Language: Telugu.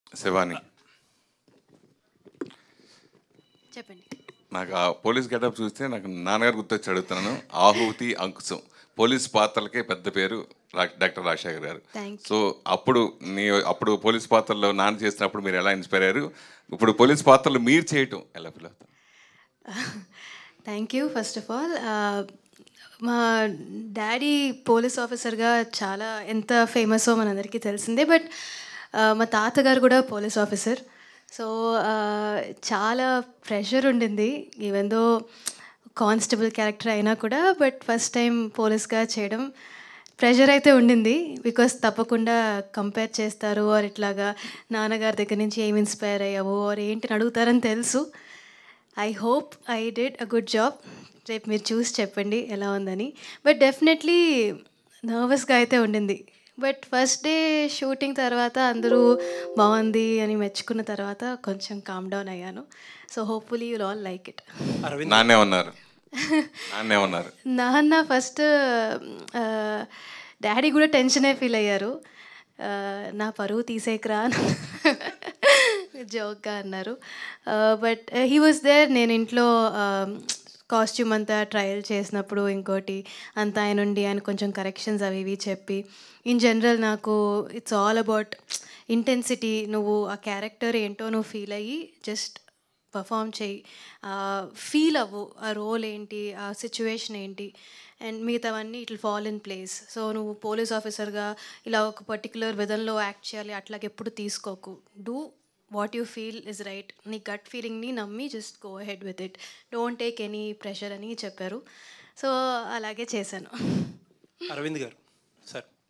శివాని చెప్పండి నాకు ఆ పోలీస్ గెటప్ చూస్తే నాకు నాన్నగారు గుర్తొచ్చి అడుగుతున్నాను ఆహుతి అంకుశం పోలీస్ పాత్రలకే పెద్ద పేరు రా- డాక్టర్ రాజశేఖర్ గారు Thank సో అప్పుడు నీ అప్పుడు పోలీస్ పాత్రలో నాన్న చేసినప్పుడు మీరు ఎలా ఇన్స్పైర్ అయ్యారు ఇప్పుడు పోలీస్ పాత్రలు మీరు చేయటం ఎలా ఫీల్ అవుతారు thank you first of all మా డాడీ పోలీస్ ఆఫీసర్గా చాలా ఎంత ఫేమసో మనందరికీ తెలిసిందే బట్ మా తాతగారు కూడా పోలీస్ ఆఫీసర్ సో చాలా ప్రెషర్ ఉండింది ఈవెన్ దో కానిస్టేబుల్ క్యారెక్టర్ అయినా కూడా బట్ ఫస్ట్ టైం పోలీస్గా చేయడం ప్రెషర్ అయితే ఉండింది బికాస్ తప్పకుండా కంపేర్ చేస్తారు ఆర్ ఇట్లాగా నాన్నగారి దగ్గర నుంచి ఏమి ఇన్స్పైర్ అయ్యావో ఆర్ ఏంటి అడుగుతారని తెలుసు I hope I did a good job రేపు మీరు చూసి చెప్పండి ఎలా ఉందని బట్ డెఫినెట్లీ నర్వస్గా అయితే ఉండింది బట్ ఫస్ట్ డే షూటింగ్ తర్వాత అందరూ బాగుంది అని మెచ్చుకున్న తర్వాత కొంచెం కామ్ డౌన్ అయ్యాను so hopefully you'll all like it Aravind నాన్నే ఉన్నారు నాన్నే ఉన్నారు నాన్న ఫస్ట్ డాడీ కూడా టెన్షనే ఫీల్ అయ్యారు ఆ, నా పరువు తీసేకరా జోక్గా అన్నారు బట్ హీ వాజ్ దేర్ నేను ఇంట్లో కాస్ట్యూమ్ అంతా ట్రయల్ చేసినప్పుడు ఇంకోటి అంతా ఆయన ఉండి ఆయన కొంచెం కరెక్షన్స్ అవి ఇవి చెప్పి ఇన్ జనరల్ నాకు ఇట్స్ ఆల్ అబౌట్ ఇంటెన్సిటీ నువ్వు ఆ క్యారెక్టర్ ఏంటో నువ్వు ఫీల్ అయ్యి జస్ట్ పర్ఫామ్ చేయి ఫీల్ అవ్వు ఆ రోల్ ఏంటి ఆ సిచ్యువేషన్ ఏంటి అండ్ మిగతావన్నీ it fall in place so నువ్వు పోలీస్ ఆఫీసర్గా ఇలా ఒక పర్టికులర్ విధంలో యాక్ట్ చేయాలి అట్లాగే ఎప్పుడు తీసుకోకు do what you feel is right నీ గట్ ఫీలింగ్ని నమ్మి just go ahead with it don't take any pressure అని చెప్పారు సో అలాగే చేశాను అరవింద్ గారు